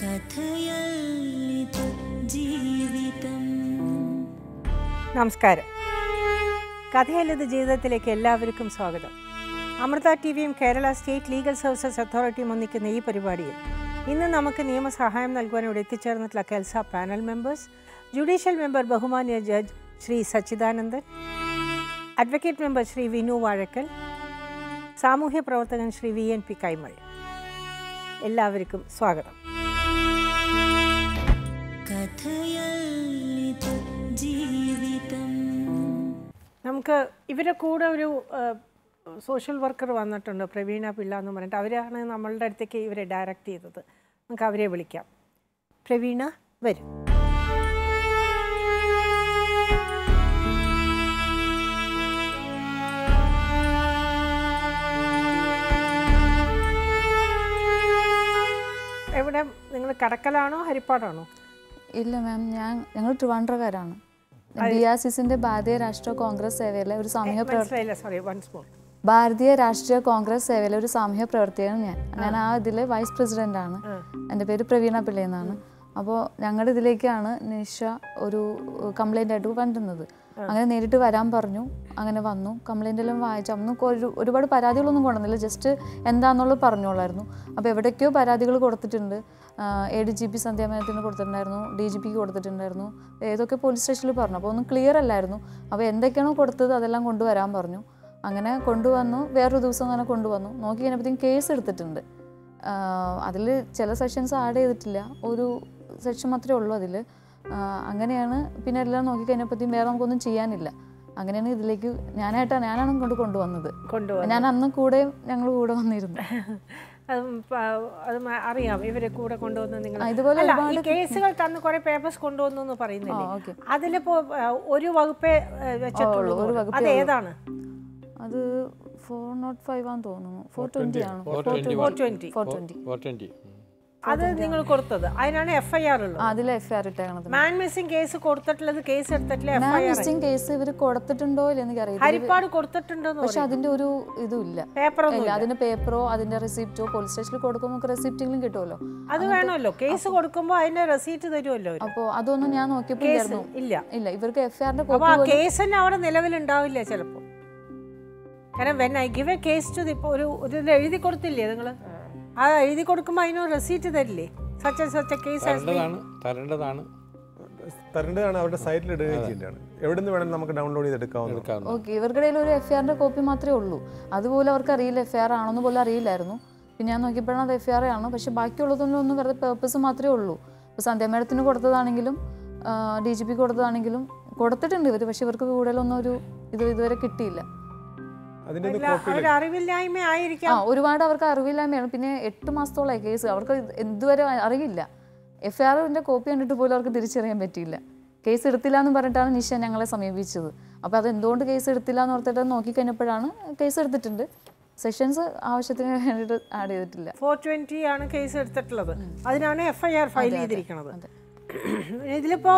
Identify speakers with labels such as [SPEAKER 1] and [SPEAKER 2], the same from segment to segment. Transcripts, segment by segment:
[SPEAKER 1] കഥയല്ലിതു ജീവിതം
[SPEAKER 2] നമസ്കാരം കഥയല്ലത് ജീവിതത്തിലേക്ക് എല്ലാവർക്കും സ്വാഗതം അമൃത ടി വിയും കേരള സ്റ്റേറ്റ് ലീഗൽ സർവീസസ് അതോറിറ്റിയും ഒന്നിക്കുന്ന ഈ പരിപാടിയിൽ ഇന്ന് നമുക്ക് നിയമസഹായം നൽകുവാൻ ഇവിടെ എത്തിച്ചേർന്നിട്ടുള്ള KELSA panel members judicial member ബഹുമാന്യ judge Shri Sachidanandan advocate member Shri Vinu Vazhakkal സാമൂഹ്യ പ്രവർത്തകൻ Shri V N P Kaimal എല്ലാവർക്കും സ്വാഗതം
[SPEAKER 1] കഥയല്ലിതു ജീവിതം
[SPEAKER 2] നമുക്ക് ഇവരുടെ കൂടെ ഒരു സോഷ്യൽ വർക്കർ വന്നിട്ടുണ്ട് പ്രവീണ പിള്ള എന്ന് പറഞ്ഞിട്ട് അവരാണ് നമ്മളുടെ അടുത്തേക്ക് ഇവരെ ഡയറക്റ്റ് ചെയ്തത് നമുക്ക് അവരെ വിളിക്കാം പ്രവീണ വരും എവിടെ നിങ്ങൾ കടക്കലാണോ ഹരിപ്പാടാണോ
[SPEAKER 3] ഇല്ല മാം ഞാൻ ഞങ്ങൾ ട്രിവാൻഡ്രക്കാരാണ് ബി ആർ സിസിന്റെ ഭാരതീയ രാഷ്ട്രീയ കോൺഗ്രസ് സേവയിലെ ഒരു സാമൂഹ്യ പ്രവർ
[SPEAKER 2] മനസ്സിലായില്ല സോറി വൺസ് മോർ
[SPEAKER 3] ഭാരതീയ രാഷ്ട്രീയ കോൺഗ്രസ് സേവയിലെ ഒരു സാമൂഹ്യ പ്രവർത്തകയാണ് ഞാൻ ഞാൻ ആ ഇതിലെ വൈസ് പ്രസിഡന്റ് ആണ് എൻ്റെ പേര് പ്രവീണ പിള്ള എന്നാണ് അപ്പോൾ ഞങ്ങളുടെ ഇതിലേക്കാണ് നിഷ ഒരു കംപ്ലൈൻ്റ് ആയിട്ട് വന്നിരുന്നത് അങ്ങനെ നേരിട്ട് വരാൻ പറഞ്ഞു അങ്ങനെ വന്നു കംപ്ലൈൻ്റ് എല്ലാം വായിച്ചു അന്ന് ഒരു ഒരുപാട് പരാതികളൊന്നും കൊണ്ടുവന്നില്ല ജസ്റ്റ് എന്താണെന്നുള്ളത് പറഞ്ഞോളായിരുന്നു അപ്പോൾ എവിടേക്കോ പരാതികൾ കൊടുത്തിട്ടുണ്ട് എ ഡി ജി പി സന്ധ്യാമേനത്തിന് കൊടുത്തിട്ടുണ്ടായിരുന്നു ഡി ജി പിക്ക് കൊടുത്തിട്ടുണ്ടായിരുന്നു ഏതൊക്കെ പോലീസ് സ്റ്റേഷനിൽ പറഞ്ഞു അപ്പോൾ ഒന്നും ക്ലിയർ അല്ലായിരുന്നു അപ്പോൾ എന്തൊക്കെയാണോ കൊടുത്തത് അതെല്ലാം കൊണ്ടുവരാൻ പറഞ്ഞു അങ്ങനെ കൊണ്ടുവന്നു വേറൊരു ദിവസം അങ്ങനെ കൊണ്ടുവന്നു നോക്കി കഴിഞ്ഞപ്പോഴത്തേക്കും കേസ് എടുത്തിട്ടുണ്ട് അതിൽ ചില സെഷൻസ് ആഡ് ചെയ്തിട്ടില്ല ഒരു സെക്ഷൻ മാത്രമേ ഉള്ളൂ അതിൽ അങ്ങനെയാണ് പിന്നെ എല്ലാം നോക്കി കഴിഞ്ഞപ്പോഴത്തേക്കും വേറെ നമുക്കൊന്നും ചെയ്യാനില്ല അങ്ങനെയാണ് ഇതിലേക്ക് ഞാനായിട്ടാണ് ഞാനാണ് കൊണ്ട് കൊണ്ടുവന്നത്
[SPEAKER 2] കൊണ്ടുവന്നു
[SPEAKER 3] ഞാൻ അന്ന് കൂടെ ഞങ്ങൾ കൂടെ വന്നിരുന്നു
[SPEAKER 2] അത് പ- അത് മ- അറിയാം ഇവരെ കൂടെ കൊണ്ടുവന്ന് നിങ്ങൾ
[SPEAKER 3] ആ, ഇതുപോലെ
[SPEAKER 2] അല്ല ഈ
[SPEAKER 3] ഒരുപാട്
[SPEAKER 2] കേസുകൾ തന്ന് കുറെ പേപ്പേഴ്സ് കൊണ്ടുവന്നു എന്ന് പറയുന്നില്ലേ
[SPEAKER 3] ആ, okay.
[SPEAKER 2] അതിലിപ്പോ ആ, ഒരു വകുപ്പേ ആ, വെച്ചിട്ടുള്ളൂ
[SPEAKER 3] ഉള്ളൂ, ഒരു
[SPEAKER 2] എന്ന്
[SPEAKER 3] വകുപ്പേ
[SPEAKER 2] അത്
[SPEAKER 3] ഉള്ളൂ.
[SPEAKER 2] ഏതാണ്
[SPEAKER 3] അത് ഫോർ നോട്ട് ഫൈവ് ആണെന്ന് തോന്നുന്നു ഫോർ ട്വൻറ്റി ആണ് four
[SPEAKER 2] four twenty
[SPEAKER 3] four twenty
[SPEAKER 4] four twenty
[SPEAKER 2] അത് നിങ്ങൾ കൊടുത്തത് അതിനാണ് എഫ് ഐ ആർ ഉള്ളത്
[SPEAKER 3] അതിൽ എഫ് ഐ ആർ ഇട്ടേക്കണത്
[SPEAKER 2] മാൻ മിസ്സിംഗ് കേസ് കൊടുത്തിട്ടുള്ളത് കേസ് എടുത്തിട്ടില്ല F
[SPEAKER 3] ma'am
[SPEAKER 2] I R
[SPEAKER 3] missing case ഇവർ കൊടുത്തിട്ടുണ്ടോ ഇല്ലെന്ന് എനിക്കറിയില്ല
[SPEAKER 2] ഹരിപ്പാട് കൊടുത്തിട്ടുണ്ടെന്ന്
[SPEAKER 3] പക്ഷെ അതിന്റെ ഒരു ഇതും ഇല്ല
[SPEAKER 2] പേപ്പർ
[SPEAKER 3] ഇല്ല അതിന്റെ പേപ്പറോ അതിന്റെ റെസിപ്റ്റോ പോലീസ് സ്റ്റേഷനിൽ കൊടുക്കുമ്പോൾ നമുക്ക് റെസിപ്റ്റെങ്കിലും കിട്ടുമല്ലോ
[SPEAKER 2] അത് വേണമല്ലോ കേസ് കൊടുക്കുമ്പോൾ അതിന്റെ റെസീറ്റ് തരുമല്ലോ അവര്.
[SPEAKER 3] അപ്പോൾ അതൊന്നും ഞാൻ നോക്കിയപ്പോൾ
[SPEAKER 2] കേസ്
[SPEAKER 3] ഇല്ലായിരുന്നു
[SPEAKER 2] ഇല്ല
[SPEAKER 3] ഇല്ല ഇവർക്ക് എഫ് ഐ ആറിന്റെ
[SPEAKER 2] അപ്പൊ ആ
[SPEAKER 3] കോപ്പി
[SPEAKER 2] കേസ് തന്നെ അവിടെ നിലവിലുണ്ടാവില്ല ചിലപ്പോൾ കാരണം when I give a case to ഇപ്പോൾ ഒരു ഒരു ഇത് എഴുതി കൊടുത്തില്ലേ നിങ്ങൾ ആ എഴുതി കൊടുക്കുമ്പോൾ അതിന് റെസീറ്റ് തരില്ലേ സച്ച സച്ച കേസ്
[SPEAKER 4] തരേണ്ടതാണ് തരേണ്ടതാണ്
[SPEAKER 5] തരേണ്ടതാണ് അവരുടെ സൈറ്റിൽ ഇടുകയും ചെയ്യേണ്ടതാണ് എവിടെ നിന്ന് വേണമെങ്കിലും നമുക്ക് ഡൗൺലോഡ് ചെയ്തെടുക്കാവുന്നതാണ്
[SPEAKER 4] എടുക്കാവുന്ന
[SPEAKER 3] ഓക്കെ ഇവരുടെ കയ്യിൽ ഒരു എഫ് ഐ ആറിന്റെ കോപ്പി മാത്രമേ ഉള്ളൂ അതുപോലെ അവർക്ക് അറിയില്ല എഫ് ഐ ആർ ആണെന്ന് പോലും അറിയില്ലായിരുന്നു പിന്നെ ഞാൻ നോക്കിയപ്പോഴാണ് അത് എഫ് ഐ ആർ ആണ് പക്ഷെ ബാക്കിയുള്ളതൊന്നും ഒന്നും വെറുതെ പേർപ്പസ് മാത്രമേ ഉള്ളൂ ഇപ്പോൾ സന്ധ്യ മേഡത്തിന് കൊടുത്തതാണെങ്കിലും ഡി ജി പി കൊടുത്തതാണെങ്കിലും കൊടുത്തിട്ടുണ്ട് ഇവർ പക്ഷെ ഇവർക്ക് കൂടുതലൊന്നും ഒരു ഇത് ഇതുവരെ കിട്ടിയില്ല
[SPEAKER 5] അതിൻ്റെ ഒന്നും കോപ്പി
[SPEAKER 2] ഒരു അറിവില്ലായ്മ
[SPEAKER 3] ആ
[SPEAKER 2] ആയിരിക്കാം
[SPEAKER 3] ഒരുപാട് അവർക്ക് അറിവില്ലായ്മയാണ് പിന്നെ എട്ട് മാസത്തോളമായി കേസ് അവർക്ക് ഇത് ഇതുവരെ അറിയില്ല എഫ് ഐ ആറിൻ്റെ കോപ്പി കണ്ടിട്ട് പോലും അവർക്ക് തിരിച്ചറിയാൻ പറ്റിയില്ല കേസ് എടുത്തില്ല എന്ന് പറഞ്ഞിട്ടാണ് നിഷ ഞങ്ങളെ സമീപിച്ചത് അപ്പോൾ അത് എന്തുകൊണ്ട് കേസ് എടുത്തില്ല എന്ന് ഓർത്തിട്ട് നോക്കിക്കഴിഞ്ഞപ്പോഴാണ് കേസ് എടുത്തിട്ടുണ്ട് സെഷൻസ് ആവശ്യത്തിന് വേണ്ടിയിട്ട് ആഡ് ചെയ്തിട്ടില്ല
[SPEAKER 2] ഫോർ ട്വന്റി ആണ് കേസ് എടുത്തിട്ടുള്ളത് അതിനാണ് എഫ് ഐ ആർ ഫയൽ ചെയ്തിരിക്കുന്നത് ഇതിലിപ്പോ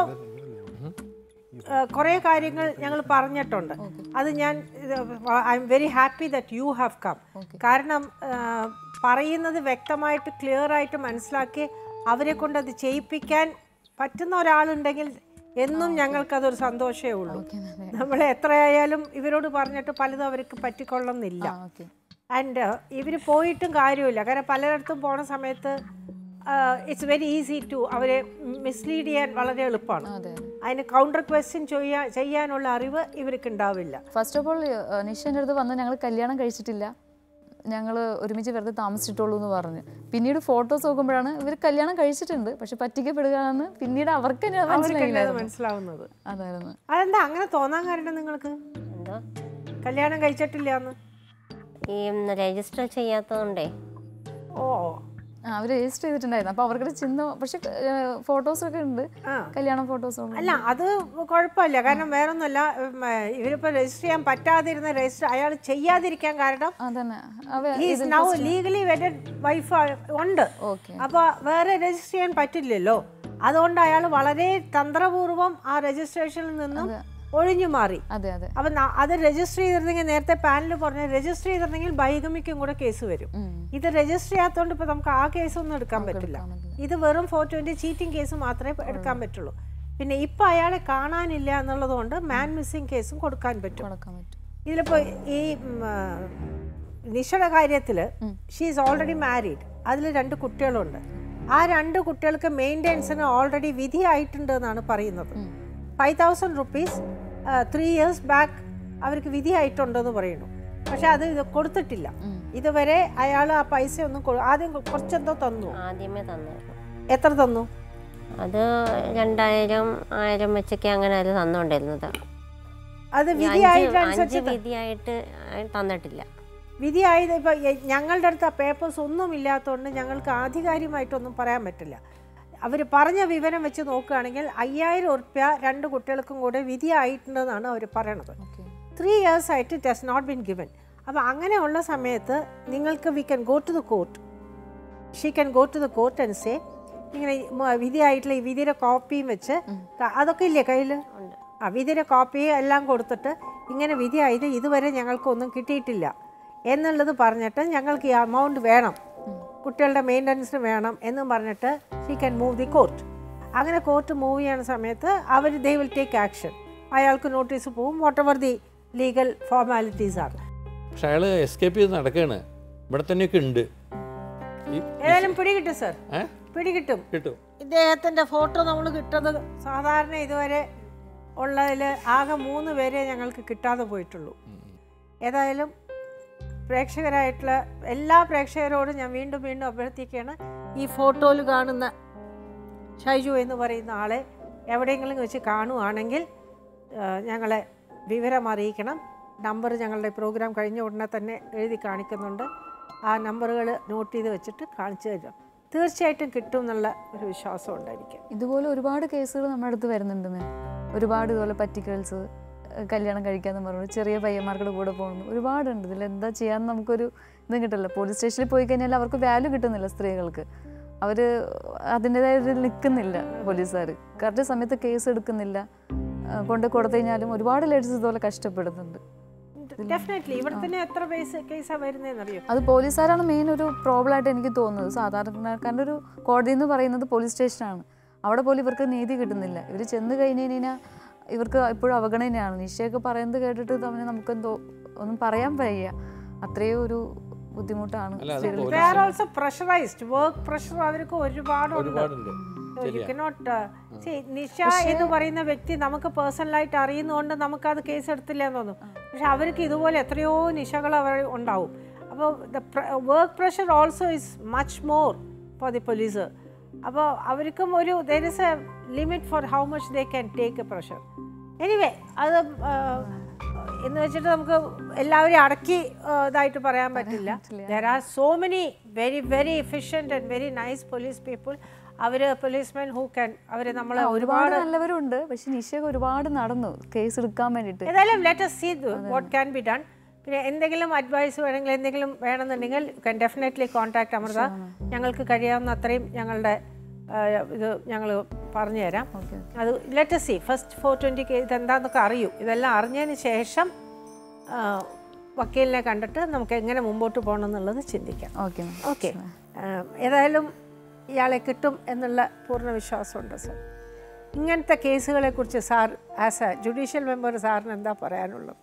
[SPEAKER 2] കുറേ കാര്യങ്ങൾ ഞങ്ങൾ പറഞ്ഞിട്ടുണ്ട് അത് ഞാൻ I'm very happy that you have come കാരണം ആ, പറയുന്നത് വ്യക്തമായിട്ട് ക്ലിയർ ആയിട്ട് മനസ്സിലാക്കി അവരെ കൊണ്ട് അത് ചെയ്യിപ്പിക്കാൻ പറ്റുന്ന ഒരാളുണ്ടെങ്കിൽ എന്നും ഞങ്ങൾക്കതൊരു സന്തോഷമേ ഉള്ളൂ നമ്മൾ എത്രയായാലും ഇവരോട് പറഞ്ഞിട്ട് പലതും അവർക്ക് പറ്റിക്കൊള്ളുന്നില്ല
[SPEAKER 3] ആ ഓക്കെ
[SPEAKER 2] ആൻഡ് ഇവർ പോയിട്ടും കാര്യമില്ല കാരണം പലയിടത്തും പോണ സമയത്ത് ഇറ്റ്സ് വെരി ഈസി ടു അവരെ മിസ്ലീഡ് ചെയ്യാൻ വളരെ എളുപ്പമാണ്
[SPEAKER 3] അതെ
[SPEAKER 2] അതിന് കൗണ്ടർ ക്വസ്റ്റ്യൻ ചെയ്യാ ചെയ്യാനുള്ള അറിവ് ഇവർക്ക് ഉണ്ടാവില്ല
[SPEAKER 3] ഫസ്റ്റ് ഓഫ് ഓൾ നിഷൻ്റെ അടുത്ത് വന്ന് ഞങ്ങൾ കല്യാണം കഴിച്ചിട്ടില്ല ഞങ്ങൾ ഒരുമിച്ച് വെറുതെ താമസിച്ചിട്ടുള്ളൂ എന്ന് പറഞ്ഞു പിന്നീട് ഫോട്ടോസ് നോക്കുമ്പോഴാണ് ഇവർ കല്യാണം കഴിച്ചിട്ടുണ്ട് പക്ഷെ പറ്റിക്കപ്പെടുകയാണെന്ന് പിന്നീട് അവർക്ക് തന്നെ അത്
[SPEAKER 2] അവർക്കല്ലേ അത്
[SPEAKER 3] മനസ്സിലായില്ലായിരുന്നു
[SPEAKER 2] മനസ്സിലാവുന്നത്
[SPEAKER 3] അതായിരുന്നു
[SPEAKER 2] അതെന്താ അങ്ങനെ തോന്നാൻ കാരണം നിങ്ങൾക്ക്
[SPEAKER 6] എന്തോ
[SPEAKER 2] കല്യാണം കഴിച്ചിട്ടില്ല എന്ന്
[SPEAKER 6] ഈ രജിസ്റ്റർ ചെയ്യാത്തതുകൊണ്ടേ
[SPEAKER 2] ഓ
[SPEAKER 3] ആ അവർ രജിസ്റ്റർ ചെയ്തിട്ടുണ്ടായിരുന്നു അപ്പോൾ അവർക്ക് ചിന്ത പക്ഷെ ഫോട്ടോസൊക്കെ ഉണ്ട്
[SPEAKER 2] ആ
[SPEAKER 3] കല്യാണ ഫോട്ടോസും
[SPEAKER 2] അല്ല അത് കുഴപ്പമില്ല കാരണം വേറൊന്നുമല്ല ഉം, ഇവരിപ്പോ രജിസ്റ്റർ ചെയ്യാൻ പറ്റാതിരുന്ന രജിസ്റ്റർ അയാൾ ചെയ്യാതിരിക്കാൻ കാരണം
[SPEAKER 3] അതന്നെ അവ
[SPEAKER 2] he's now legally vetted wife ഉണ്ട്
[SPEAKER 3] ഓക്കെ
[SPEAKER 2] അപ്പൊ വേറെ രജിസ്റ്റർ ചെയ്യാൻ പറ്റില്ലല്ലോ അതുകൊണ്ട് അയാൾ വളരെ തന്ത്രപൂർവം ആ രജിസ്ട്രേഷനിൽ നിന്നും ഒഴിഞ്ഞു മാറി
[SPEAKER 3] അതെ അതെ
[SPEAKER 2] അപ്പൊ ന- അത് രജിസ്റ്റർ ചെയ്തിരുന്നെങ്കിൽ നേരത്തെ പാനൽ പറഞ്ഞ രജിസ്റ്റർ ചെയ്തിരുന്നെങ്കിൽ ബൈഗമിക്കും കൂടെ കേസ് വരും
[SPEAKER 3] ഉം.
[SPEAKER 2] ഇത് രജിസ്റ്റർ ചെയ്യാത്തതുകൊണ്ട് ഇപ്പൊ നമുക്ക് ആ കേസ് ഒന്നും എടുക്കാൻ പറ്റില്ല
[SPEAKER 3] കാണുന്നില്ല.
[SPEAKER 2] ഇത് വെറും ഫോർ ട്വൻറ്റി ചീറ്റിംഗ് കേസ് മാത്രമേ എടുക്കാൻ പറ്റുള്ളൂ പിന്നെ ഇപ്പം അയാളെ കാണാനില്ല എന്നുള്ളത് കൊണ്ട് മാൻ മിസ്സിംഗ് കേസും കൊടുക്കാൻ പറ്റും
[SPEAKER 3] കൊടുക്കാൻ പറ്റും
[SPEAKER 2] ഇതിലിപ്പോൾ ഈ ഉം, ആ, നിഷയുടെ കാര്യത്തിൽ ഷീ ഈസ് ഓൾറെഡി മാരീഡ് അതിൽ രണ്ട് കുട്ടികളുണ്ട് ആ രണ്ട് കുട്ടികൾക്ക് മെയിൻ്റെനൻസിന് ഓൾറെഡി വിധിയായിട്ടുണ്ട് എന്നാണ് പറയുന്നത് five thousand rupees three years back അവർക്ക് വിധിയായിട്ടുണ്ടെന്ന് പറയുന്നു പക്ഷെ അത് ഇത് കൊടുത്തിട്ടില്ല ഇതുവരെ അയാൾ ആ പൈസ ഒന്നും കൊ- ആദ്യം കൊ- കുറച്ചെന്തോ തന്നു
[SPEAKER 6] ആദ്യമേ തന്നായിരുന്നു
[SPEAKER 2] എത്ര തന്നു
[SPEAKER 6] അത് രണ്ടായിരം ആയിരം വെച്ചൊക്കെ അങ്ങനെ അത് തന്നുകൊണ്ടിരുന്നത്
[SPEAKER 2] അത്
[SPEAKER 6] ഈ അഞ്ച്
[SPEAKER 2] വിധിയായിട്ടനുസരിച്ച്
[SPEAKER 6] അഞ്ച് വിധിയായിട്ട് തന്നിട്ടില്ല
[SPEAKER 2] വിധിയായത് ഇപ്പൊ എ- ഞങ്ങളുടെ അടുത്ത് ആ പേപ്പേഴ്സ് ഒന്നും ഇല്ലാത്തതുകൊണ്ട് ഞങ്ങൾക്ക് ആധികാരികമായിട്ടൊന്നും പറയാൻ പറ്റില്ല അവർ പറഞ്ഞ വിവരം വെച്ച് നോക്കുകയാണെങ്കിൽ അയ്യായിരം ഉറുപ്യ രണ്ട് കുട്ടികൾക്കും കൂടെ വിധിയായിട്ടുണ്ടെന്നാണ് അവർ പറയണത്
[SPEAKER 3] ഓക്കെ
[SPEAKER 2] ത്രീ ഇയേഴ്സ് ആയിട്ട് it has not been given അപ്പോൾ അങ്ങനെയുള്ള സമയത്ത് നിങ്ങൾക്ക് we can go to the court she can go to the court and say ഇങ്ങനെ ഈ മ- വിധിയായിട്ടുള്ള ഈ വിധിയുടെ കോപ്പിയും വെച്ച് ക- അതൊക്കെ ഇല്ലേ കയ്യിൽ ആ വിധിയുടെ കോപ്പി എല്ലാം കൊടുത്തിട്ട് ഇങ്ങനെ വിധിയായത് ഇതുവരെ ഞങ്ങൾക്കൊന്നും കിട്ടിയിട്ടില്ല എന്നുള്ളത് പറഞ്ഞിട്ട് ഞങ്ങൾക്ക് ഈ എമൗണ്ട് വേണം കുട്ടികളുടെ മെയിൻ്റനൻസിന് വേണം എന്നും പറഞ്ഞിട്ട് she can move the court അങ്ങനെ കോർട്ട് മൂവ് ചെയ്യുന്ന സമയത്ത് അവർ ദേ വിൽ ടേക്ക് ആക്ഷൻ അയാൾക്ക് നോട്ടീസ് പോവും whatever the legal formalities ആണ്
[SPEAKER 4] പക്ഷെ അയാൾ എസ്കേപ്പ് ചെയ്ത് നടക്കുകയാണ് ഇവിടെ തന്നെയൊക്കെ ഉണ്ട് ഈ
[SPEAKER 2] ഏതായാലും പിടികിട്ടും സർ
[SPEAKER 4] ഏ
[SPEAKER 2] പിടികിട്ടും
[SPEAKER 4] കിട്ടും
[SPEAKER 2] ഇദ്ദേഹത്തിൻ്റെ ഫോട്ടോ നമ്മൾ കിട്ടുന്നത് സാധാരണ ഇതുവരെ ഉള്ളതിൽ ആകെ മൂന്ന് പേരെ ഞങ്ങൾക്ക് കിട്ടാതെ പോയിട്ടുള്ളൂ ഏതായാലും പ്രേക്ഷകരായിട്ടുള്ള എല്ലാ പ്രേക്ഷകരോടും ഞാൻ വീണ്ടും വീണ്ടും അഭ്യർത്ഥിക്കുകയാണ് ഈ ഫോട്ടോയിൽ കാണുന്ന ഷൈജു എന്ന് പറയുന്ന ആളെ എവിടെയെങ്കിലും വെച്ച് കാണുവാണെങ്കിൽ ആ, ഞങ്ങളെ വിവരം അറിയിക്കണം നമ്പർ ഞങ്ങളുടെ പ്രോഗ്രാം കഴിഞ്ഞ ഉടനെ തന്നെ എഴുതി കാണിക്കുന്നുണ്ട് ആ നമ്പറുകൾ നോട്ട് ചെയ്ത് വെച്ചിട്ട് കാണിച്ചു തരാം തീർച്ചയായിട്ടും കിട്ടും എന്നുള്ള ഒരു വിശ്വാസം ഉണ്ടായിരിക്കും
[SPEAKER 3] ഇതുപോലെ ഒരുപാട് കേസുകൾ നമ്മുടെ അടുത്ത് വരുന്നുണ്ട് മാം ഒരുപാട് ഇതുപോലെ പറ്റിക്കൽസ് കല്യാണം കഴിക്കാന്ന് പറഞ്ഞു ചെറിയ പയ്യന്മാരുടെ കൂടെ പോകുന്നു ഒരുപാടുണ്ട് ഇതിൽ എന്താ ചെയ്യാന്ന് നമുക്കൊരു ഇതും കിട്ടില്ല പോലീസ് സ്റ്റേഷനിൽ പോയി കഴിഞ്ഞാൽ അവർക്ക് വാല്യൂ കിട്ടുന്നില്ല സ്ത്രീകൾക്ക് അവർ അതിൻ്റെതായ ഒരു നിൽക്കുന്നില്ല പോലീസുകാർ കറക്റ്റ് സമയത്ത് കേസ് എടുക്കുന്നില്ല ആ, കൊണ്ട് കൊടുത്തു കഴിഞ്ഞാലും ഒരുപാട് ലേഡീസ് ഇതുപോലെ കഷ്ടപ്പെടുന്നുണ്ട്
[SPEAKER 2] ഡെഫിനറ്റ്ലി ഇവിടെ തന്നെ എത്ര കേസ് കേസാണ് വരുന്നതെന്നറിയോ
[SPEAKER 3] അത് പോലീസുകാരാണ് മെയിൻ ഒരു പ്രോബ്ലം ആയിട്ട് എനിക്ക് തോന്നുന്നത് സാധാരണക്കാരൻ്റെ ഒരു കോടതി എന്ന് പറയുന്നത് പോലീസ് സ്റ്റേഷനാണ് അവിടെ പോലും ഇവർക്ക് നീതി കിട്ടുന്നില്ല ഇവർ ചെന്ന് കഴിഞ്ഞ് കഴിഞ്ഞാൽ ഇവർക്ക് ഇപ്പോഴും അവഗണനയാണ് നിശ്ചയൊക്കെ പറയുന്നത് കേട്ടിട്ട് തമ്മിൽ നമുക്കെന്തോ ഒന്നും പറയാൻ വയ്യ അത്രയും ഒരു ബുദ്ധിമുട്ടാണ്
[SPEAKER 4] അല്ല, അത്
[SPEAKER 3] സ്ത്രീകൾക്ക്.
[SPEAKER 2] They are also pressurised work pressure അവർക്ക് ഒരുപാടുണ്ട്
[SPEAKER 4] ഒരുപാടുണ്ട്
[SPEAKER 2] യു
[SPEAKER 4] ശരിയാ
[SPEAKER 2] കനോട്ട് നിഷ എന്ന് പറയുന്ന വ്യക്തി നമുക്ക് പേഴ്സണലായിട്ട് അറിയുന്നതുകൊണ്ട് നമുക്കത് കേസ് എടുത്തില്ല എന്ന് തോന്നും പക്ഷെ അവർക്ക് ഇതുപോലെ എത്രയോ നിശകൾ അവർ ഉണ്ടാവും അപ്പോൾ the work pressure also is much more for the police അപ്പോൾ അവർക്കും ഒരു there is a limit for how much they can take a pressure anyway അത് ആ, എന്ന് വെച്ചിട്ട് നമുക്ക് എല്ലാവരെയും അടക്കി ആ, ഇതായിട്ട് പറയാൻ പറ്റില്ല there are so many very very efficient and very nice police people അവർ പോലീസ്മെൻ ഹൂ ക്യാൻ അവർ നമ്മളെ
[SPEAKER 3] ഒരുപാട്
[SPEAKER 2] ഒരുപാട്
[SPEAKER 3] നല്ലവരുണ്ട് പക്ഷെ നിശ്ചയൊക്കെ ഒരുപാട് നടന്നു കേസ് എടുക്കാൻ വേണ്ടിയിട്ട്
[SPEAKER 2] ഏതായാലും let see what can be done പിന്നെ എന്തെങ്കിലും അഡ്വൈസ് വേണമെങ്കിൽ എന്തെങ്കിലും വേണമെന്നുണ്ടെങ്കിൽ കൻ ഡെഫിനറ്റ്ലി കോൺടാക്ട് അമൃത ഞങ്ങൾക്ക് കഴിയാവുന്ന അത്രയും ഞങ്ങളുടെ ആ, ഇത് ഞങ്ങൾ പറഞ്ഞു തരാം
[SPEAKER 3] ഓക്കെ
[SPEAKER 2] അത് let see first four twenty K ഇതെന്താന്നൊക്കെ അറിയൂ ഇതെല്ലാം അറിഞ്ഞതിന് ശേഷം ആ, വക്കീലിനെ കണ്ടിട്ട് നമുക്ക് എങ്ങനെ മുമ്പോട്ട് പോകണം എന്നുള്ളത് ചിന്തിക്കാം
[SPEAKER 3] ഓക്കെ മാം
[SPEAKER 2] ഓക്കെ ഏതായാലും ഇയാളെ കിട്ടും എന്നുള്ള പൂർണ്ണ വിശ്വാസമുണ്ട് സർ ഇങ്ങനത്തെ കേസുകളെ കുറിച്ച് sir as a judicial member സാറിന് എന്താ പറയാനുള്ളത്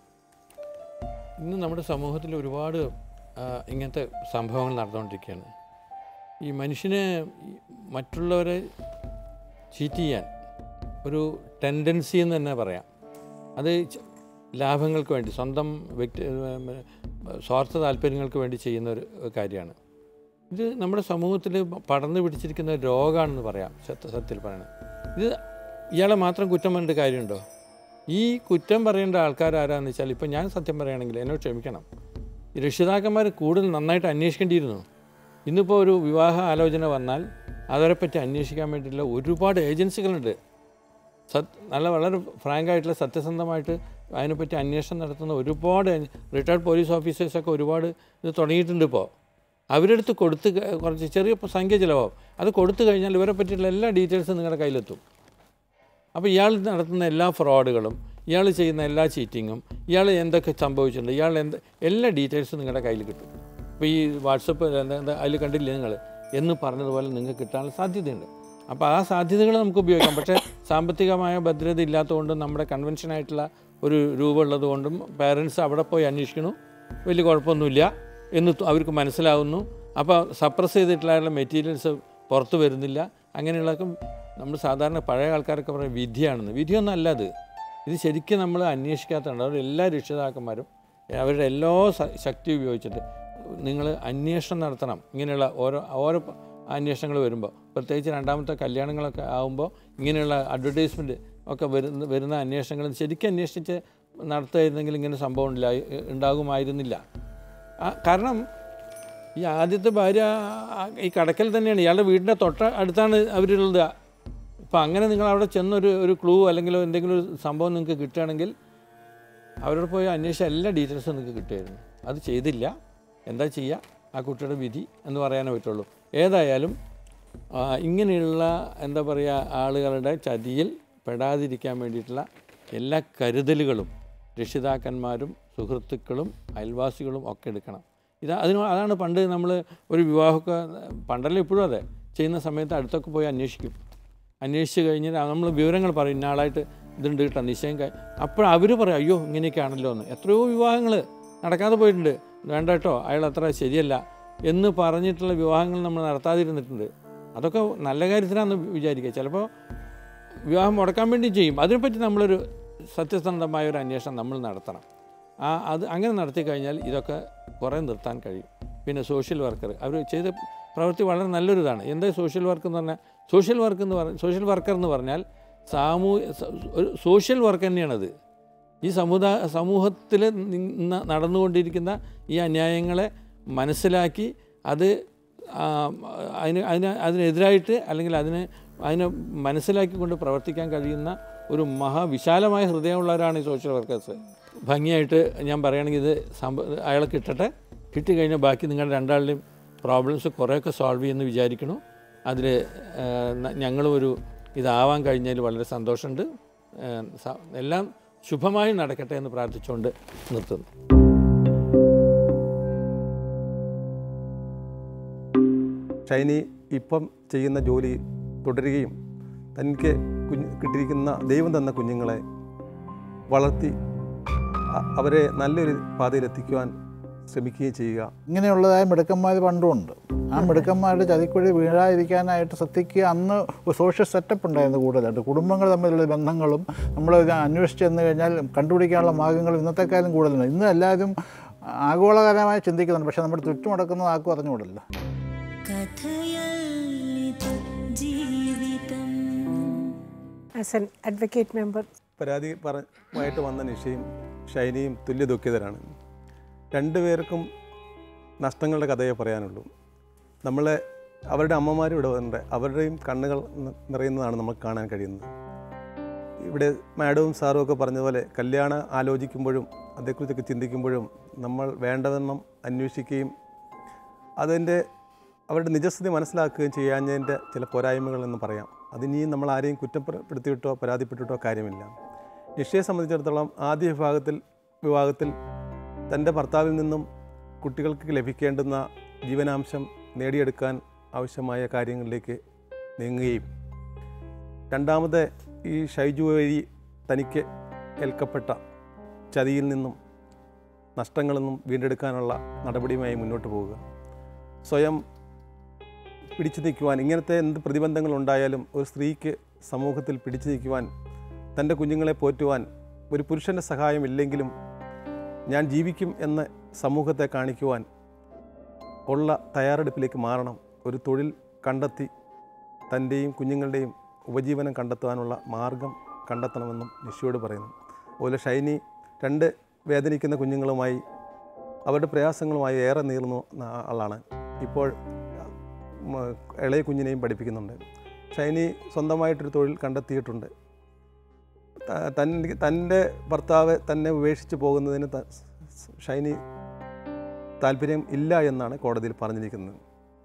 [SPEAKER 4] ഇന്ന് നമ്മുടെ സമൂഹത്തിൽ ഒരുപാട് ആ, ഇങ്ങനത്തെ സംഭവങ്ങൾ നടന്നുകൊണ്ടിരിക്കുകയാണ് ഈ മനുഷ്യന് ഈ മറ്റുള്ളവരെ ചീറ്റ് ചെയ്യാൻ ഒരു ടെൻഡൻസി എന്ന് തന്നെ പറയാം അത് ച- ലാഭങ്ങൾക്ക് വേണ്ടി സ്വന്തം വ്യക്തി ഉം, സ്വാർത്ഥ താല്പര്യങ്ങൾക്ക് വേണ്ടി ചെയ്യുന്ന ഒരു കാര്യമാണ് ഇത് നമ്മുടെ സമൂഹത്തിൽ പടർന്നു പിടിച്ചിരിക്കുന്ന ഒരു രോഗമാണെന്ന് പറയാം സത്യ സത്യത്തിൽ പറയണത് ഇത് ഇയാളെ മാത്രം കുറ്റം പറഞ്ഞിട്ട് കാര്യമുണ്ടോ ഈ കുറ്റം പറയേണ്ട ആൾക്കാർ ആരാന്ന് വെച്ചാൽ ഇപ്പം ഞാൻ സത്യം പറയുകയാണെങ്കിൽ എന്നോട് ക്ഷമിക്കണം ഈ രക്ഷിതാക്കന്മാർ കൂടുതൽ നന്നായിട്ട് അന്വേഷിക്കേണ്ടിയിരുന്നു ഇന്നിപ്പോൾ ഒരു വിവാഹ ആലോചന വന്നാൽ അവരെപ്പറ്റി അന്വേഷിക്കാൻ വേണ്ടിയിട്ടുള്ള ഒരുപാട് ഏജൻസികളുണ്ട് സത് നല്ല വളരെ ഫ്രാങ്ക് ആയിട്ടുള്ള സത്യസന്ധമായിട്ട് അതിനെപ്പറ്റി അന്വേഷണം നടത്തുന്ന ഒരുപാട് റിട്ടയർഡ് പോലീസ് ഓഫീസേഴ്സൊക്കെ ഒരുപാട് ഇത് തുടങ്ങിയിട്ടുണ്ട് ഇപ്പോൾ അവരുടെ അടുത്ത് കൊടുത്ത് ക- കുറച്ച് ചെറിയ സംഖ്യ ചിലവാകും അത് കൊടുത്തു കഴിഞ്ഞാൽ ഇവരെ പറ്റിയിട്ടുള്ള എല്ലാ ഡീറ്റെയിൽസും നിങ്ങളുടെ കയ്യിലെത്തും അപ്പോൾ ഇയാൾ നടത്തുന്ന എല്ലാ ഫ്രോഡുകളും ഇയാൾ ചെയ്യുന്ന എല്ലാ ചീറ്റിങ്ങും ഇയാൾ എന്തൊക്കെ സംഭവിച്ചിട്ടുണ്ട് ഇയാൾ എന്ത് എല്ലാ ഡീറ്റെയിൽസും നിങ്ങളുടെ കയ്യിൽ കിട്ടും ഇപ്പോൾ ഈ വാട്സപ്പ് എന്താ എന്താ അതിൽ കണ്ടില്ലേ നിങ്ങൾ എന്ന് പറഞ്ഞതുപോലെ നിങ്ങൾക്ക് കിട്ടാനുള്ള സാധ്യതയുണ്ട് അപ്പോൾ ആ സാധ്യതകൾ നമുക്ക് ഉപയോഗിക്കാം പക്ഷേ സാമ്പത്തികമായ ഭദ്രത ഇല്ലാത്തതുകൊണ്ടും നമ്മുടെ കൺവെൻഷനായിട്ടുള്ള ഒരു രൂപമുള്ളത് കൊണ്ടും പാരൻസ് അവിടെ പോയി അന്വേഷിക്കണു വലിയ കുഴപ്പമൊന്നുമില്ല എന്ന് ത- അവർക്ക് മനസ്സിലാവുന്നു അപ്പോൾ സപ്രസ് ചെയ്തിട്ടുള്ള മെറ്റീരിയൽസ് പുറത്ത് വരുന്നില്ല അങ്ങനെയുള്ളതൊക്കെ നമ്മൾ സാധാരണ പഴയ ആൾക്കാരൊക്കെ പറയും വിധിയാണെന്ന് വിധിയൊന്നും അല്ല അത് ഇത് ശരിക്കും നമ്മൾ അന്വേഷിക്കാത്തതുണ്ട് അവർ എല്ലാ രക്ഷിതാക്കന്മാരും അവരുടെ എല്ലാ സ- ശക്തി ഉപയോഗിച്ചിട്ട് നിങ്ങൾ അന്വേഷണം നടത്തണം ഇങ്ങനെയുള്ള ഓരോ ഓരോ അന്വേഷണങ്ങൾ വരുമ്പോൾ പ്രത്യേകിച്ച് രണ്ടാമത്തെ കല്യാണങ്ങളൊക്കെ ആകുമ്പോൾ ഇങ്ങനെയുള്ള അഡ്വർടൈസ്മെൻറ്റ് ഒക്കെ വരുന്ന വരുന്ന അന്വേഷണങ്ങൾ ശരിക്കും അന്വേഷിച്ച് നടത്തുമായിരുന്നെങ്കിൽ ഇങ്ങനെ സംഭവം ഇല്ല ഉണ്ടാകുമായിരുന്നില്ല ആ, കാരണം ഈ ആദ്യത്തെ ഭാര്യ ആ, ഈ കടക്കൽ തന്നെയാണ് ഇയാളുടെ വീടിൻ്റെ തൊട്ട അടുത്താണ് അവരുള്ളത് അപ്പോൾ അങ്ങനെ നിങ്ങൾ അവിടെ ചെന്നൊരു ഒരു ക്ലൂ അല്ലെങ്കിൽ എന്തെങ്കിലും ഒരു സംഭവം നിങ്ങൾക്ക് കിട്ടുകയാണെങ്കിൽ അവരോട് പോയി അന്വേഷിച്ച എല്ലാ ഡീറ്റെയിൽസും നിങ്ങൾക്ക് കിട്ടുമായിരുന്നു അത് ചെയ്തില്ല എന്താ ചെയ്യുക ആ കുട്ടിയുടെ വിധി എന്ന് പറയാനേ പറ്റുള്ളൂ ഏതായാലും ആ, ഇങ്ങനെയുള്ള എന്താ പറയുക ആളുകളുടെ ചതിയിൽ പെടാതിരിക്കാൻ വേണ്ടിയിട്ടുള്ള എല്ലാ കരുതലുകളും രക്ഷിതാക്കന്മാരും സുഹൃത്തുക്കളും അയൽവാസികളും ഒക്കെ എടുക്കണം ഇത് അതിന് അതാണ് പണ്ട് നമ്മൾ ഒരു വിവാഹമൊക്കെ പണ്ടല്ല ഇപ്പോഴും അതെ ചെയ്യുന്ന സമയത്ത് അടുത്തൊക്കെ പോയി അന്വേഷിക്കും അന്വേഷിച്ച് കഴിഞ്ഞാൽ നമ്മൾ വിവരങ്ങൾ പറയും ഇന്നാളായിട്ട് ഇതുണ്ട് കേട്ടോ നിശ്ചയം കഴി അപ്പോൾ അവർ പറയും അയ്യോ ഇങ്ങനെയൊക്കെയാണല്ലോ എന്ന് എത്രയോ വിവാഹങ്ങൾ നടക്കാതെ പോയിട്ടുണ്ട് വേണ്ട കേട്ടോ അയാൾ അത്ര ശരിയല്ല എന്ന് പറഞ്ഞിട്ടുള്ള വിവാഹങ്ങൾ നമ്മൾ നടത്താതിരുന്നിട്ടുണ്ട് അതൊക്കെ നല്ല കാര്യത്തിനാണെന്ന് വിചാരിക്കുക ചിലപ്പോൾ വിവാഹം മുടക്കാൻ വേണ്ടി ചെയ്യും അതിനെപ്പറ്റി നമ്മളൊരു സത്യസന്ധമായ ഒരു അന്വേഷണം നമ്മൾ നടത്തണം ആ അത് അങ്ങനെ നടത്തി കഴിഞ്ഞാൽ ഇതൊക്കെ കുറേ നിർത്താൻ കഴിയും പിന്നെ സോഷ്യൽ വർക്കർ അവർ ചെയ്ത പ്രവൃത്തി വളരെ നല്ലൊരു ഇതാണ് എന്താ സോഷ്യൽ വർക്ക് എന്ന് പറഞ്ഞാൽ സോഷ്യൽ വർക്ക് എന്ന് പറഞ്ഞാൽ സോഷ്യൽ വർക്കർ എന്ന് പറഞ്ഞാൽ സാമൂഹ്യ സ- ഒരു സോഷ്യൽ വർക്ക് തന്നെയാണത് ഈ സമുദായ സമൂഹത്തിൽ നിന്ന് നടന്നുകൊണ്ടിരിക്കുന്ന ഈ അന്യായങ്ങളെ മനസ്സിലാക്കി അത് ആ, അതിന് അതിന് അതിനെതിരായിട്ട് അല്ലെങ്കിൽ അതിനെ അതിനെ മനസ്സിലാക്കിക്കൊണ്ട് പ്രവർത്തിക്കാൻ കഴിയുന്ന ഒരു മഹാവിശാലമായ ഹൃദയമുള്ളവരാണ് ഈ സോഷ്യൽ വർക്കേഴ്സ് ഭംഗിയായിട്ട് ഞാൻ പറയുകയാണെങ്കിൽ ഇത് സംഭ അയാളെ കിട്ടട്ടെ കിട്ടിക്കഴിഞ്ഞാൽ ബാക്കി നിങ്ങളുടെ രണ്ടാളുടെയും പ്രോബ്ലംസ് കുറേയൊക്കെ സോൾവ് ചെയ്യുമെന്ന് വിചാരിക്കണു അതിൽ ഞങ്ങളും ഒരു ഇതാവാൻ കഴിഞ്ഞതിൽ വളരെ സന്തോഷമുണ്ട് ഏഹ് സ- എല്ലാം ശുഭമായി നടക്കട്ടെ എന്ന് പ്രാർത്ഥിച്ചുകൊണ്ട് നിർത്തുന്നു
[SPEAKER 5] ഷൈനി ഇപ്പം ചെയ്യുന്ന ജോലി തുടരുകയും തനിക്ക് കുഞ്ഞ് കിട്ടിയിരിക്കുന്ന ദൈവം തന്ന കുഞ്ഞുങ്ങളെ വളർത്തി അ- അവരെ നല്ലൊരു പാതയിലെത്തിക്കുവാൻ ശ്രമിക്കുകയും ചെയ്യുക
[SPEAKER 7] ഇങ്ങനെയുള്ളതായ മിടുക്കന്മാർ പണ്ടുമുണ്ട് ആ മിടുക്കന്മാരുടെ ചതിക്കുഴി വീഴാതിരിക്കാനായിട്ട് ശ്രദ്ധിക്കുക അന്ന് ഒരു സോഷ്യൽ സെറ്റപ്പ് ഉണ്ടായിരുന്നു കൂടുതലായിട്ട് കുടുംബങ്ങൾ തമ്മിലുള്ള ബന്ധങ്ങളും നമ്മൾ ഇത് അന്വേഷിച്ച് ചെന്ന് കഴിഞ്ഞാൽ കണ്ടുപിടിക്കാനുള്ള മാർഗ്ഗങ്ങൾ ഇന്നത്തെക്കാലം കൂടുതലുണ്ട് ഇന്ന് എല്ലാവരും ആഗോളകരമായി ചിന്തിക്കുന്നുണ്ട് പക്ഷേ നമ്മുടെ ചുറ്റും നടക്കുന്നത് ആർക്കും അറിഞ്ഞുകൂടല്ലോ
[SPEAKER 1] കഥയല്ലിതു ജീവിതം
[SPEAKER 2] ആസ് എൻ അഡ്വക്കേറ്റ് മെമ്പർ
[SPEAKER 5] പരാതി പറമായിട്ട് വന്ന നിഷയും ഷൈനിയും തുല്യ ദുഃഖിതരാണ് രണ്ടുപേർക്കും നഷ്ടങ്ങളുടെ കഥയെ പറയാനുള്ളൂ നമ്മളെ അവരുടെ അമ്മമാരും ഇവിടെ ഉണ്ട് അവരുടെയും കണ്ണുകൾ നി- നിറയുന്നതാണ് നമുക്ക് കാണാൻ കഴിയുന്നത് ഇവിടെ മാഡവും സാറും ഒക്കെ പറഞ്ഞതുപോലെ കല്യാണം ആലോചിക്കുമ്പോഴും അതേക്കുറിച്ചൊക്കെ ചിന്തിക്കുമ്പോഴും നമ്മൾ വേണ്ടവണ്ണം അന്വേഷിക്കുകയും അതിൻ്റെ അവരുടെ നിജസ്ഥിതി മനസ്സിലാക്കുകയും ചെയ്യാഞ്ഞതിൻ്റെ ചില പോരായ്മകൾ എന്ന് പറയാം അതിനിയും നമ്മൾ ആരെയും കുറ്റപ്പെടുത്തിയിട്ടോ പരാതിപ്പെട്ടിട്ടോ കാര്യമില്ല നിഷയെ സംബന്ധിച്ചിടത്തോളം ആദ്യ വിഭാഗത്തിൽ വിവാഹത്തിൽ തൻ്റെ ഭർത്താവിൽ നിന്നും കുട്ടികൾക്ക് ലഭിക്കേണ്ടുന്ന ജീവനാംശം നേടിയെടുക്കാൻ ആവശ്യമായ കാര്യങ്ങളിലേക്ക് നീങ്ങുകയും രണ്ടാമത് ഈ ഷൈജു വഴി തനിക്ക് ഏൽക്കപ്പെട്ട ചതിയിൽ നിന്നും നഷ്ടങ്ങളിൽ നിന്നും വീണ്ടെടുക്കാനുള്ള നടപടിയുമായി മുന്നോട്ട് പോവുക സ്വയം പിടിച്ചു നിൽക്കുവാൻ ഇങ്ങനത്തെ എന്ത് പ്രതിബന്ധങ്ങൾ ഉണ്ടായാലും ഒരു സ്ത്രീക്ക് സമൂഹത്തിൽ പിടിച്ചു നിൽക്കുവാൻ തൻ്റെ കുഞ്ഞുങ്ങളെ പോറ്റുവാൻ ഒരു പുരുഷൻ്റെ സഹായം ഇല്ലെങ്കിലും ഞാൻ ജീവിക്കും എന്ന് സമൂഹത്തെ കാണിക്കുവാൻ ഉള്ള തയ്യാറെടുപ്പിലേക്ക് മാറണം ഒരു തൊഴിൽ കണ്ടെത്തി തൻ്റെയും കുഞ്ഞുങ്ങളുടെയും ഉപജീവനം കണ്ടെത്തുവാനുള്ള മാർഗം കണ്ടെത്തണമെന്നും നിഷയോട് പറയുന്നു അതുപോലെ ഷൈനി രണ്ട് വേദനിക്കുന്ന കുഞ്ഞുങ്ങളുമായി അവരുടെ പ്രയാസങ്ങളുമായി ഏറെ നീർന്നു ആളാണ് ഇപ്പോൾ ഉം, ഇളയ കുഞ്ഞിനെയും പഠിപ്പിക്കുന്നുണ്ട് ഷൈനി സ്വന്തമായിട്ടൊരു തൊഴിൽ കണ്ടെത്തിയിട്ടുണ്ട് ത- തൻ്റെ തൻ്റെ ഭർത്താവ് തന്നെ ഉപേക്ഷിച്ച് പോകുന്നതിന് ത- ഷൈനി താല്പര്യം ഇല്ല എന്നാണ് കോടതിയിൽ പറഞ്ഞിരിക്കുന്നത്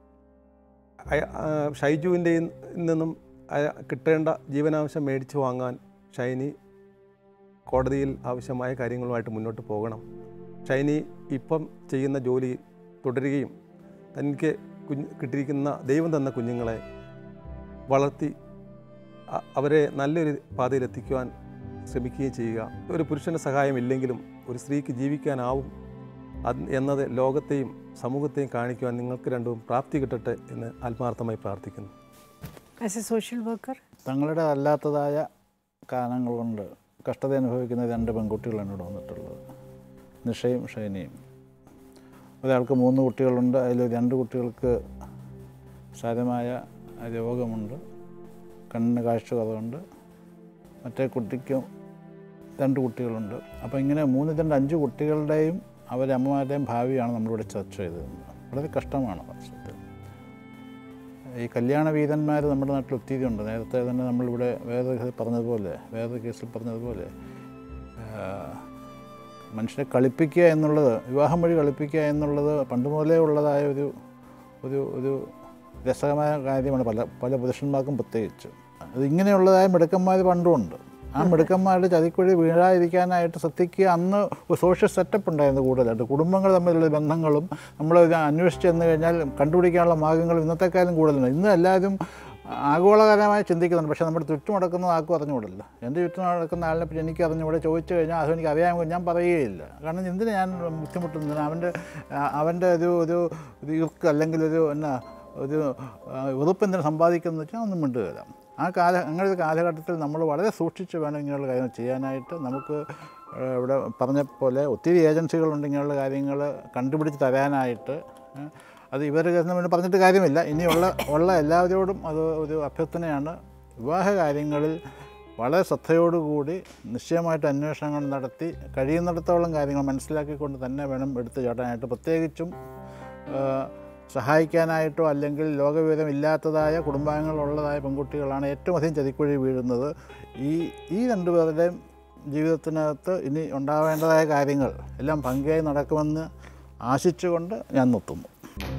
[SPEAKER 5] അയ- ആ, ഷൈജുവിൻ്റെ നിന്നും അയ- കിട്ടേണ്ട ജീവനാംശം മേടിച്ചു വാങ്ങാൻ ഷൈനി കോടതിയിൽ ആവശ്യമായ കാര്യങ്ങളുമായിട്ട് മുന്നോട്ട് പോകണം ഷൈനി ഇപ്പം ചെയ്യുന്ന ജോലി തുടരുകയും തനിക്ക് കുഞ്ഞ് കിട്ടിയിരിക്കുന്ന ദൈവം തന്ന കുഞ്ഞുങ്ങളെ വളർത്തി അ- അവരെ നല്ലൊരു പാതയിലെത്തിക്കുവാൻ ശ്രമിക്കുകയും ചെയ്യുക ഒരു പുരുഷൻ്റെ സഹായമില്ലെങ്കിലും ഒരു സ്ത്രീക്ക് ജീവിക്കാനാവും അത് എന്നത് ലോകത്തെയും സമൂഹത്തെയും കാണിക്കുവാൻ നിങ്ങൾക്ക് രണ്ടും പ്രാപ്തി കിട്ടട്ടെ എന്ന് ആത്മാർത്ഥമായി പ്രാർത്ഥിക്കുന്നു
[SPEAKER 2] ആസ് എ സോഷ്യൽ വർക്കർ
[SPEAKER 7] തങ്ങളുടെ അല്ലാത്തതായ കാരണങ്ങൾ കൊണ്ട് കഷ്ടത അനുഭവിക്കുന്ന രണ്ട് പെൺകുട്ടികളാണ് ഇവിടെ വന്നിട്ടുള്ളത് നിഷയും ഷൈനിയും ഒരാൾക്ക് മൂന്ന് കുട്ടികളുണ്ട് അതിൽ രണ്ട് കുട്ടികൾക്ക് സാരമായ രോഗമുണ്ട് കണ്ണിന് കാഴ്ച കുറവുണ്ട് മറ്റേ കുട്ടിക്കും രണ്ട് കുട്ടികളുണ്ട് അപ്പോൾ ഇങ്ങനെ മൂന്ന് രണ്ട് അഞ്ച് കുട്ടികളുടെയും അവരുടെ അമ്മമാരുടെയും ഭാവിയാണ് നമ്മളിവിടെ ചർച്ച ചെയ്തത് വളരെ കഷ്ടമാണ് വാസ്തവത്തിൽ ഈ കല്യാണ വീരന്മാർ നമ്മുടെ നാട്ടിൽ ഒത്തിരി ഉണ്ട് നേരത്തെ തന്നെ നമ്മളിവിടെ വേറൊരു കേസിൽ പറഞ്ഞതുപോലെ വേറൊരു കേസിൽ പറഞ്ഞതുപോലെ ആ, മനുഷ്യരെ കളിപ്പിക്കുക എന്നുള്ളത് വിവാഹം വഴി കളിപ്പിക്കുക എന്നുള്ളത് പണ്ട് മുതലേ ഉള്ളതായ ഒരു ഒരു ഒരു രസകരമായ കാര്യമാണ് പല പല പുരുഷന്മാർക്കും പ്രത്യേകിച്ച് അത് ഇങ്ങനെയുള്ളതായ മിടുക്കന്മാർ പണ്ടുമുണ്ട് ആ മിടുക്കന്മാരുടെ ചതിക്കുഴി വീഴാതിരിക്കാനായിട്ട് ശ്രദ്ധിക്കുക അന്ന് ഒരു സോഷ്യൽ സെറ്റപ്പ് ഉണ്ടായിരുന്നു കൂടുതലായിട്ട് കുടുംബങ്ങൾ തമ്മിലുള്ള ബന്ധങ്ങളും നമ്മൾ ഇത് അന്വേഷിച്ച് ചെന്ന് കഴിഞ്ഞാൽ കണ്ടുപിടിക്കാനുള്ള മാർഗ്ഗങ്ങൾ ഇന്നത്തെക്കാലം കൂടുതലുണ്ട് ഇന്ന് എല്ലാവരും ആഗോളകരമായി ചിന്തിക്കുന്നുണ്ട് പക്ഷേ നമ്മുടെ ചുറ്റും നടക്കുന്ന ആർക്കും അറിഞ്ഞുകൂടില്ല എൻ്റെ ചുറ്റും നടക്കുന്ന ആളിനെ പറ്റി എനിക്ക് അറിഞ്ഞുകൂടെ ചോദിച്ചു കഴിഞ്ഞാൽ അത് എനിക്ക് അറിയാമെങ്കിൽ ഞാൻ പറയുകയില്ല കാരണം എന്തിനാ ഞാൻ ബുദ്ധിമുട്ടുന്നത് അവൻ്റെ ആ- അവൻ്റെ ഒരു ഒരു ഒരു ഇർക്ക് അല്ലെങ്കിൽ ഒരു എന്നാ ഒരു ആ, വെറുപ്പ് എന്തിനാ സമ്പാദിക്കുന്നത് വെച്ചാൽ ഒന്നും മിണ്ടുകയില്ല ആ കാല അങ്ങനെ ഒരു കാലഘട്ടത്തിൽ നമ്മൾ വളരെ സൂക്ഷിച്ച് വേണം ഇങ്ങനെയുള്ള കാര്യങ്ങൾ ചെയ്യാനായിട്ട് നമുക്ക് ആ, ഇവിടെ പറഞ്ഞ പോലെ ഒത്തിരി ഏജൻസികളുണ്ട് ഇങ്ങനെയുള്ള കാര്യങ്ങൾ കണ്ടുപിടിച്ച് തരാനായിട്ട് ഏ, അത് ഇവരുടെ കേസിന് വേണ്ടി പറഞ്ഞിട്ട് കാര്യമില്ല ഇനിയുള്ള ഉള്ള എല്ലാവരോടും അത് ഒരു അഭ്യർത്ഥനയാണ് വിവാഹ കാര്യങ്ങളിൽ വളരെ ശ്രദ്ധയോടുകൂടി നിശ്ചയമായിട്ട് അന്വേഷണങ്ങൾ നടത്തി കഴിയുന്നിടത്തോളം കാര്യങ്ങൾ മനസ്സിലാക്കിക്കൊണ്ട് തന്നെ വേണം എടുത്തു ചാട്ടാനായിട്ട് പ്രത്യേകിച്ചും ആ, സഹായിക്കാനായിട്ടോ അല്ലെങ്കിൽ ലോകവിവരം ഇല്ലാത്തതായ കുടുംബാംഗങ്ങളുള്ളതായ പെൺകുട്ടികളാണ് ഏറ്റവും അധികം ചതിക്കുഴി വീഴുന്നത് ഈ ഈ രണ്ടുപേരുടെയും ജീവിതത്തിനകത്ത് ഇനി ഉണ്ടാവേണ്ടതായ കാര്യങ്ങൾ എല്ലാം ഭംഗിയായി നടക്കുമെന്ന് ആശിച്ചുകൊണ്ട് ഞാൻ നിർത്തുന്നു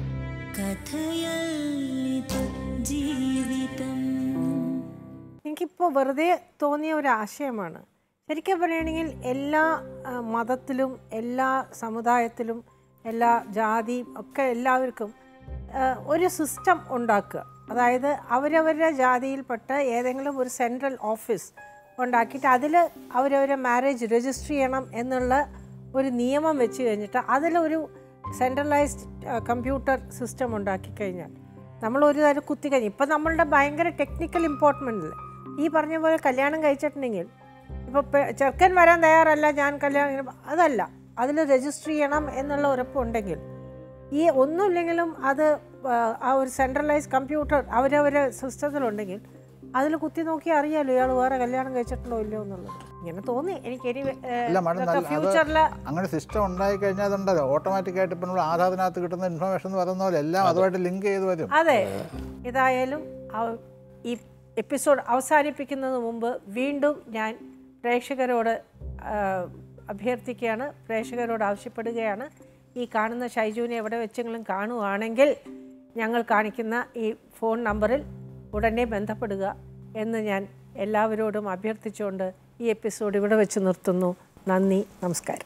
[SPEAKER 1] കഥയല്ലിതു ജീവിതം
[SPEAKER 2] എനിക്കിപ്പോൾ വെറുതെ തോന്നിയ ഒരു ആശയമാണ് ശരിക്കും പറയുകയാണെങ്കിൽ എല്ലാ ആ, മതത്തിലും എല്ലാ സമുദായത്തിലും എല്ലാ ജാതിയും ഒക്കെ എല്ലാവർക്കും ആ, ഒരു സിസ്റ്റം ഉണ്ടാക്കുക അതായത് അവരവരുടെ ജാതിയിൽപ്പെട്ട ഏതെങ്കിലും ഒരു സെൻട്രൽ ഓഫീസ് ഉണ്ടാക്കിയിട്ട് അതിൽ അവരവരെ മാരേജ് രജിസ്റ്റർ ചെയ്യണം എന്നുള്ള ഒരു നിയമം വെച്ച് കഴിഞ്ഞിട്ട് അതിലൊരു സെൻട്രലൈസ്ഡ് കമ്പ്യൂട്ടർ സിസ്റ്റം ഉണ്ടാക്കി കഴിഞ്ഞാൽ നമ്മൾ ഒരു തരം കുത്തി കഴിഞ്ഞ് ഇപ്പം നമ്മളുടെ ഭയങ്കര ടെക്നിക്കൽ ഇമ്പോർട്ടൻറ്റിൽ ഈ പറഞ്ഞ പോലെ കല്യാണം കഴിച്ചിട്ടുണ്ടെങ്കിൽ ഇപ്പോൾ ചെറുക്കൻ വരാൻ തയ്യാറല്ല ഞാൻ കല്യാണം കഴിക്കണം. അതല്ല അതിൽ രജിസ്റ്റർ ചെയ്യണം എന്നുള്ള ഉറപ്പുണ്ടെങ്കിൽ ഈ ഒന്നുമില്ലെങ്കിലും അത് ആ, ആ ഒരു സെൻട്രലൈസ് കമ്പ്യൂട്ടർ അവരവരെ സിസ്റ്റത്തിലുണ്ടെങ്കിൽ അതിൽ കുത്തി നോക്കി അറിയാലോ ഇയാൾ വേറെ കല്യാണം കഴിച്ചിട്ടുണ്ടോ ഇല്ലയോ എന്നുള്ളത് ഇങ്ങനെ തോന്നി എനിക്ക് ഇനി
[SPEAKER 7] അല്ല മാഡം നല്ല- അത്
[SPEAKER 2] ഫ്യൂച്ചറിൽ
[SPEAKER 7] അങ്ങനെ സിസ്റ്റം ഉണ്ടായി കഴിഞ്ഞാൽ അതുണ്ടല്ലോ ഓട്ടോമാറ്റിക്കായിട്ട് ഇപ്പം നമ്മൾ ആധാറിനകത്ത് കിട്ടുന്ന ഇൻഫർമേഷൻ എന്ന് പറയുന്ന പോലെ എല്ലാം അതുമായിട്ട് ലിങ്ക് ചെയ്ത് വരും
[SPEAKER 2] അതെ ഏതായാലും അവ- ഈ എപ്പിസോഡ് അവസാനിപ്പിക്കുന്നതിന് മുമ്പ് വീണ്ടും ഞാൻ പ്രേക്ഷകരോട് ആ, അഭ്യർത്ഥിക്കുകയാണ് പ്രേക്ഷകരോട് ആവശ്യപ്പെടുകയാണ് ഈ കാണുന്ന ഷൈജുവിനെ എവിടെ വെച്ചെങ്കിലും കാണുവാണെങ്കിൽ ഞങ്ങൾ കാണിക്കുന്ന ഈ ഫോൺ നമ്പറിൽ ഉടനെ ബന്ധപ്പെടുക എന്ന് ഞാൻ എല്ലാവരോടും അഭ്യർത്ഥിച്ചുകൊണ്ട് ഈ എപ്പിസോഡ് ഇവിടെ വെച്ച് നിർത്തുന്നു നന്ദി നമസ്കാരം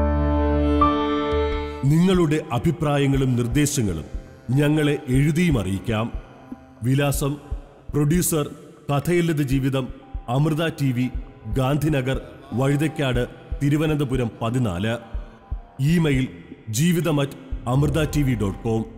[SPEAKER 8] നിങ്ങളുടെ അഭിപ്രായങ്ങളും നിർദ്ദേശങ്ങളും ഞങ്ങളെ എഴുതിയും അറിയിക്കാം വിലാസം producer Kathayillathu Jeevitham Amrita T V Gandhinagar Vazhuthacaud Thiruvananthapuram പതിനാല് email Jeevitham at Amrita T V dot com